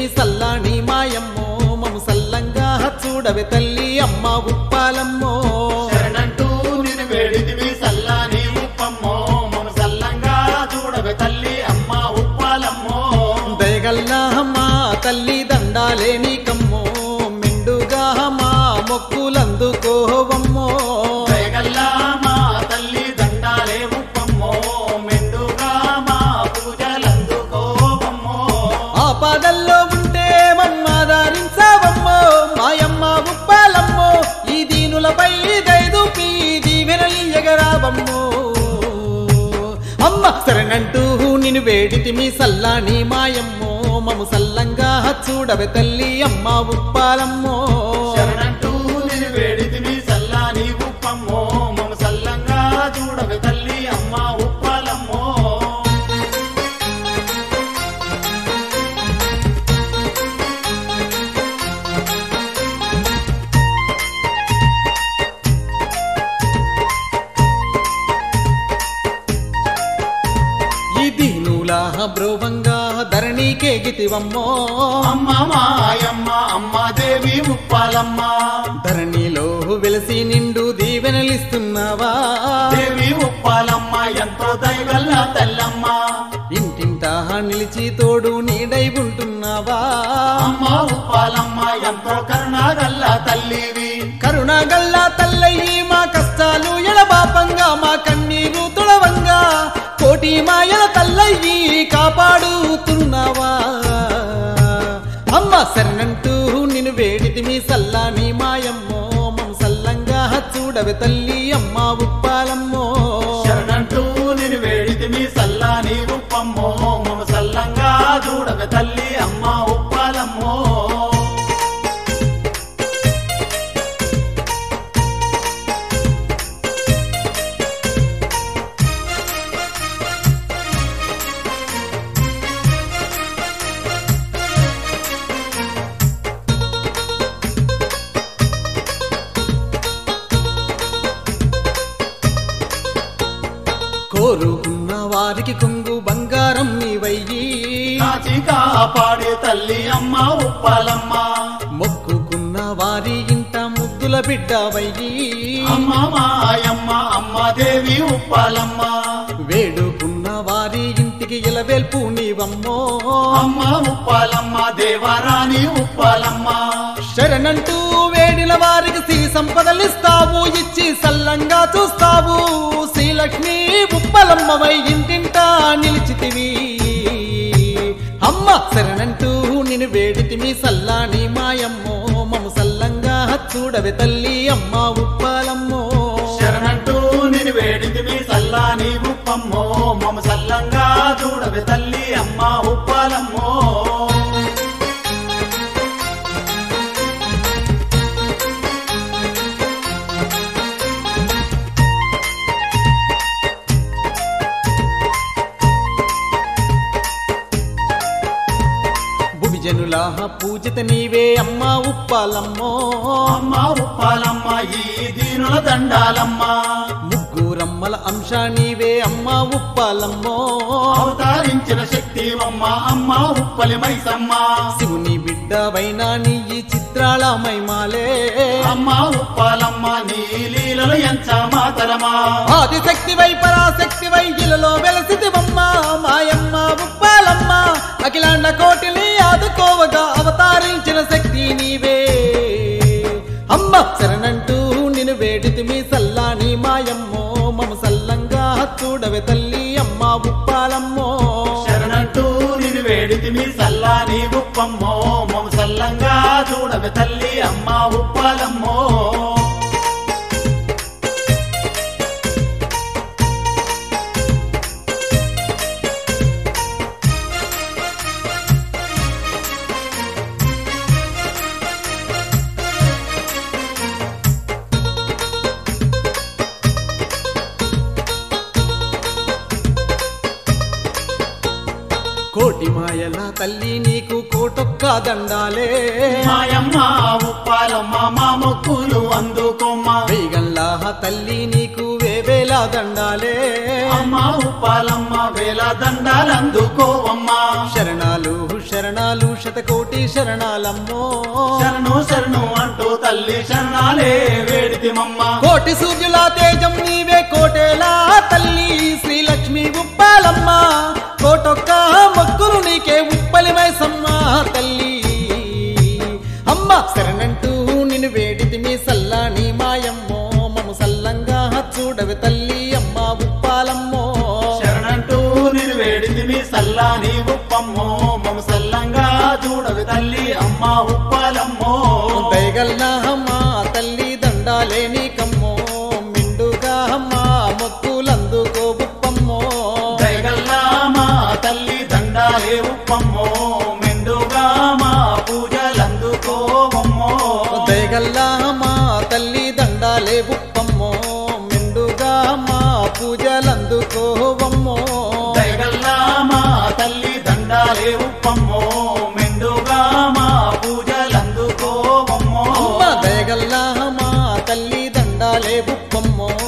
మీ సల్లాని మాయమ్మో మము సల్లంగా చూడవే తల్లి అమ్మ ఉప్పాలమ్మో శరణంటూ నిన్ను వేడితివి సల్లాని ఉప్పమ్మో మమ సల్లంగా చూడవే తల్లి అమ్మ ఉప్పాలమ్మో దయగల్లా మా తల్లి దండాలే నీకమ్మో మెండుగా మా మొక్కులందుకోవమ్మో దయగల్లా మా తల్లి దండాలే ఉప్పమ్మో మెండుగా మా పూజలందుకోవమ్మో ఆపదల్లో ఉంటే మమ్మాదారించావమ్మో మాయమ్మ ఉప్పాలమ్మో ఈ దీనులపై దయదూపి దీవెనలియగరావమ్మో అమ్మ శరణంటూ నిన్ను వేడితి మీ సల్లాని మాయమ్మో మము సల్లంగా చూడవే తల్లి అమ్మ ఉప్పాలమ్మో శరణంటూ నిన్ను వేడితివి సల్లాని ఉప్పమ్మో మమ సల్లంగా చూడవే తల్లి అమ్మ ఉప్పాలమ్మో ఈ దీనులా బ్రోవంగా ధరణికేగితివమ్మో అమ్మ మాయమ్మ అమ్మ దేవి ఉప్పాలమ్మ ధరణిలో వెలసి నిండు దీవెనలిస్తున్నావా దేవి ఉప్పాలమ్మ ఎంతో దయగల్ల తెల్లమ్మ ఇంటింటా నిలిచి తోడు నీడై ఉంటున్నావా అమ్మ ఉప్పాలమ్మ ఎంతో కరుణాగల్ల తల్లివి కరుణగల్లా తల్లయి మా కష్టాలు ఎడబాపంగా మా కన్నీరు తుడవంగా కోటి మాయల తల్లయ్యి కాపాడుతున్నావా అమ్మ శరణంటూ నిన్ను వేడితి మీ సల్లాని మాయమ్మో మం సల్లంగా చూడవే తల్లి అమ్మ ఉప్పాలమ్మో శరణంటూ నిన్ను వేడితి మీ సల్లాని ఉప్పమ్మో మమ సల్లంగా చూడవే తల్లి అమ్మ ఉప్పాలమ్మో కోరుకున్న వారికి కొంగు బంగారం నీవయ్యి కాచి కాపాడే తల్లి అమ్మ ఉప్పాలమ్మ మొక్కుకున్న వారి ఇంట ముద్దుల బిడ్డవయ్యి అమ్మ మాయమ్మ అమ్మ దేవి ఉప్పాలమ్మ వేడుకున్న వారి ఇంటికి ఇలవేల్పు నీవమ్మో అమ్మ ఉప్పాలమ్మ దేవరాణి ఉప్పాలమ్మ శరణంటూ వేడిన వారికి శ్రీ సంపదలిస్తావు ఇచ్చి సల్లంగా చూస్తావు శ్రీలక్ష్మి ఉప్పలమ్మవై ఇంటింటా నిలిచితివి అమ్మ శరణంటూ నిన్ను వేడితి మీ సల్లాని మాయమ్మో మము సల్లంగా చూడవే తల్లి అమ్మ ఉప్పాలమ్మో శరణంటూ నిన్ను వేడితివి సల్లాని ఉప్పమ్మో మమ సల్లంగా చూడవే తల్లి అమ్మ ఉప్పాలమ్మో భువిజనులా పూజిత నీవే అమ్మ ఉప్పాలమ్మో అమ్మ ఉప్పాలమ్మ ఈ దీనుల దండాలమ్మ ముగ్గురమ్మల అంశ నీవే అమ్మ ఉప్పాలమ్మో అవతారించిన శక్తి అమ్మ అమ్మ ఉప్పలి మైసమ్మ శివుని బిడ్డవైన నీ ఈ చిత్రాల మైమాలే అమ్మ ఉప్పాలమ్మ నీ లీలలు ఎంచ మాతరమా ఆదిశక్తివై పరాశక్తివై ఇలలో వెలసితివమ్మ మాయమ్మ ఉప్పాలమ్మ అఖిలాండ కోటిని ఆదుకోవగా అవతారించిన శక్తి నీవే అమ్మ శరణంటూ నిన్ను వేడితి మీ సల్లాని మాయమ్మో మమ సల్లంగా చూడవే తల్లి అమ్మ ఉప్పాలమ్మో శరణంటూ నిన్ను వేడితి మీ సల్లాని ఉప్పమ్మో మమ సల్లంగా చూడవే తల్లి అమ్మ ఉప్పాలమ్మో కోటి మాయల తల్లి నీకు కోటొక్క దండాలే మాయమ్మ ఉప్పాలమ్మ మా మొక్కులు అందుకోమ్మ వేగల్లా తల్లి నీకు వేవేలా దండాలే అమ్మ ఉప్పాలమ్మ వేల దండాలందుకోవమ్మా శరణాలు శరణాలు శతకోటి శరణాలమ్మో శరణు శరణు అంటూ తల్లి శరణాలే వేడితిమమ్మ కోటి సూర్యుల తేజం నీవే కోటేలా తల్లి శ్రీలక్ష్మి ఉప్పాలమ్మ కోటొక్క మొక్కులు నీకే ఉప్పలి మైసమ్మ తల్లి అమ్మ శరణంటూ నిన్ను వేడితి మీ సల్లాని మాయమ్మో మము సల్లంగా చూడవి తల్లి అమ్మ ఉప్పాలమ్మో శరణంటూ నేను వేడితిమి సల్లాని ఉప్పమ్మో మమ సల్లంగా చూడవి తల్లి అమ్మ ఉప్పాలమ్మో దయగల్నా మా తల్లి దండాలే నీకమ్మో మిండుగా మా మొక్కులందుకో ఉప్పమ్మో దయగల్లా మా తల్లి దండాలే ఉప్పమ్మో మెండుగా మా పూజలందుకోవమ్మో దయగల్లా మా తల్లి దండాలే ఉప్పమ్మో మెండుగా మా పూజలందుకోవమ్మో దయగల్లా మా తల్లి దండాలే ఉప్పమ్మో మెండుగా మా పూజలందుకోవమ్మో అమ్మ దయగల్లా మా తల్లి దండాలే ఉప్పమ్మో